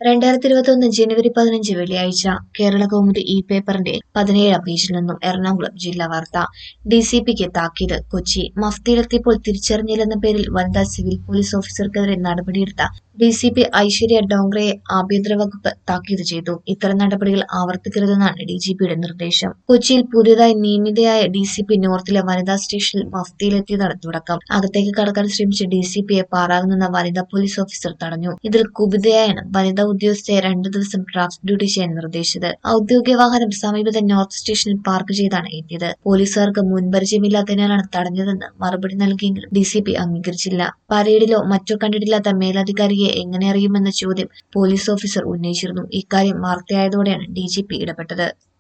രണ്ടായിരത്തി ഇരുപത്തൊന്ന് ജനുവരി പതിനഞ്ച് വെള്ളിയാഴ്ച കേരള കൗമുദി ഇ പേപ്പറിന്റെ പതിനേഴാം പേജിൽ നിന്നും എറണാകുളം ജില്ലാ വാർത്ത ഡി സി പിക്ക് താക്കീത് കൊച്ചി മഫ്തിയിലെത്തിയപ്പോൾ തിരിച്ചറിഞ്ഞില്ലെന്ന പേരിൽ വനിതാ സിവിൽ പോലീസ് ഓഫീസർക്കെതിരെ നടപടിയെടുത്ത ഡി സി പി ഐശ്വര്യ ഡോങ്റയെ ആഭ്യന്തര വകുപ്പ് താക്കീത് ചെയ്തു ഇത്തരം നടപടികൾ ആവർത്തിക്കരുതെന്നാണ് ഡി ജി പിയുടെ നിർദ്ദേശം കൊച്ചിയിൽ പുതിയതായി നിയമിതയായ ഡി സി പി നോർത്തിലെ വനിതാ സ്റ്റേഷനിൽ മഫ്തിയിലെത്തിയതാണ് തുടക്കം അകത്തേക്ക് കടക്കാൻ ശ്രമിച്ച ഡി സി പിയെ പാറാവ് നിന്ന വനിതാ പോലീസ് ഓഫീസർ തടഞ്ഞു ഇതിൽ കുപിതയായാണ് വനിതാ ഉദ്യോഗസ്ഥയെ രണ്ടു ദിവസം ട്രാഫിക് ഡ്യൂട്ടി ചെയ്യാൻ നിർദ്ദേശിച്ചത് ഔദ്യോഗിക വാഹനം സമീപത്തെ നോർത്ത് സ്റ്റേഷനിൽ പാർക്ക് ചെയ്താണ് എത്തിയത് പോലീസുകാർക്ക് മുൻപരിചയമില്ലാത്തതിനാലാണ് തടഞ്ഞതെന്ന് മറുപടി നൽകിയെങ്കിലും ഡി സി പി അംഗീകരിച്ചില്ല പരേഡിലോ മറ്റോ കണ്ടിട്ടില്ലാത്ത മേലധികാരിയെ എങ്ങനെ അറിയുമെന്ന ചോദ്യം പോലീസ് ഓഫീസർ ഉന്നയിച്ചിരുന്നു ഇക്കാര്യം വാർത്തയായതോടെയാണ് ഡി ജി പി ഇടപെട്ടത്